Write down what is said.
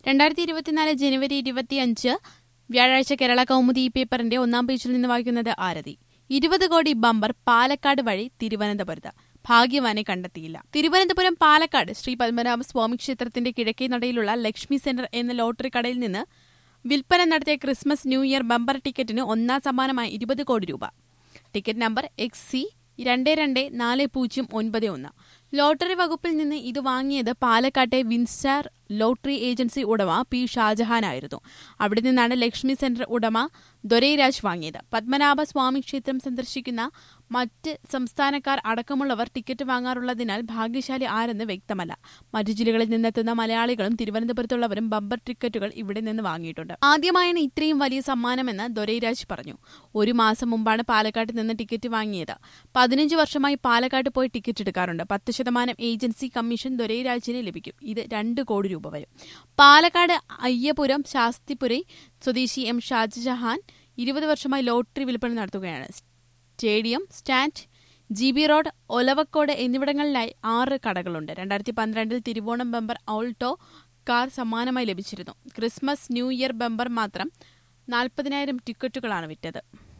രണ്ടായിരത്തി ഇരുപത്തിനാല് ജനുവരി ഇരുപത്തിയഞ്ച് വ്യാഴാഴ്ച കേരള കൗമുദി ഈ പേപ്പറിന്റെ ഒന്നാം പേജിൽ നിന്ന് വായിക്കുന്നത് ആരതി ഇരുപത് കോടി ബമ്പർ പാലക്കാട് വഴി തിരുവനന്തപുരത്ത് ഭാഗ്യവാനെ കണ്ടെത്തിയില്ല തിരുവനന്തപുരം പാലക്കാട് ശ്രീ പത്മനാഭ സ്വാമി ക്ഷേത്രത്തിന്റെ കിഴക്കേ നടയിലുള്ള ലക്ഷ്മി സെന്റർ എന്ന ലോട്ടറി കടയിൽ നിന്ന് വിൽപ്പന നടത്തിയ ക്രിസ്മസ് ന്യൂ ഇയർ ബമ്പർ ടിക്കറ്റിന് ഒന്നാം സമ്മാനമായി ഇരുപത് കോടി രൂപ ടിക്കറ്റ് നമ്പർ എക്സ് സി രണ്ട് രണ്ട് നാല് പൂജ്യം ഒൻപത് ഒന്ന് ലോട്ടറി വകുപ്പിൽ നിന്ന് ഇത് വാങ്ങിയത് പാലക്കാട്ടെ വിൻസ്റ്റാർ ലോട്ടറി ഏജൻസി ഉടമ പി ഷാജഹാനായിരുന്നു അവിടെ നിന്നാണ് ലക്ഷ്മി സെന്റർ ഉടമ ദൊരൈരാജ് വാങ്ങിയത് പത്മനാഭ സ്വാമി ക്ഷേത്രം സന്ദർശിക്കുന്ന മറ്റ് സംസ്ഥാനക്കാർ അടക്കമുള്ളവർ ടിക്കറ്റ് വാങ്ങാറുള്ളതിനാൽ ഭാഗ്യശാലി ആരെന്ന് വ്യക്തമല്ല മറ്റു ജില്ലകളിൽ നിന്നെത്തുന്ന മലയാളികളും തിരുവനന്തപുരത്തുള്ളവരും ബമ്പർ ടിക്കറ്റുകൾ ഇവിടെ നിന്ന് വാങ്ങിയിട്ടുണ്ട് ആദ്യമായാണ് ഇത്രയും വലിയ സമ്മാനമെന്ന് ദൊരൈരാജ് പറഞ്ഞു ഒരു മാസം മുമ്പാണ് പാലക്കാട്ട് നിന്ന് ടിക്കറ്റ് വാങ്ങിയത് പതിനഞ്ച് വർഷമായി പാലക്കാട്ട് പോയി ടിക്കറ്റ് എടുക്കാറുണ്ട് പത്ത് ശതമാനം ഏജൻസി കമ്മീഷൻ ദൊരൈരാജിന് ലഭിക്കും ഇത് രണ്ട് കോടി രൂപ വരും പാലക്കാട് അയ്യപുരം ശാസ്തിപുരി സ്വദേശി എം ഷാജഹാൻ ഇരുപത് വർഷമായി ലോട്ടറി വിൽപ്പന നടത്തുകയാണ് stadium stand G B road Olavakkode എന്നിവിടങ്ങളിലായി ആറ് കടകളുണ്ട് രണ്ടായിരത്തി പന്ത്രണ്ടിൽ തിരുവോണം ബമ്പർ ഓൾട്ടോ കാർ സമ്മാനമായി ലഭിച്ചിരുന്നു ക്രിസ്മസ് ന്യൂ ഇയർ ബമ്പർ മാത്രം നാൽപ്പതിനായിരം ടിക്കറ്റുകളാണ് വിറ്റത്